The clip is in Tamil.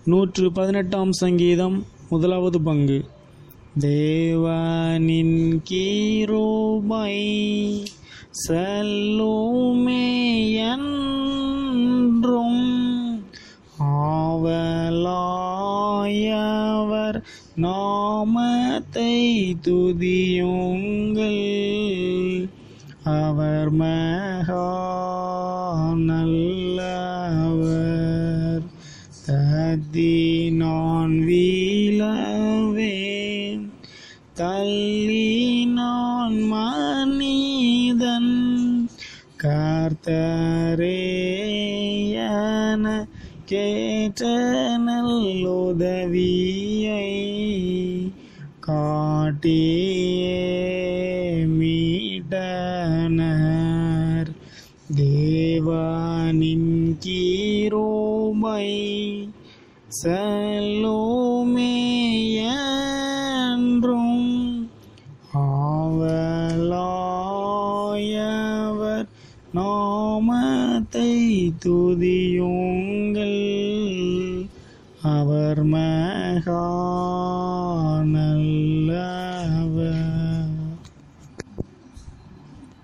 நூற்று பதினெட்டாம் சங்கீதம் முதலாவது பங்கு தேவனின் கீரோபை செல்லுமே என்றும் ஆவலாயவர் நாமத்தை துதியுங்கள் அவர் மகா நல்லவர் தத்தி நான் வீழவேன் தள்ளி நான் மனிதன் கர்த்தரே என கேட்ட நல்லுதவியை காட்டியே மீட்டனர் தேவனின் கீரோமை செல்லோமே என்றும் ஆவலாயவர் நாமத்தை துதியுங்கள் அவர் மகா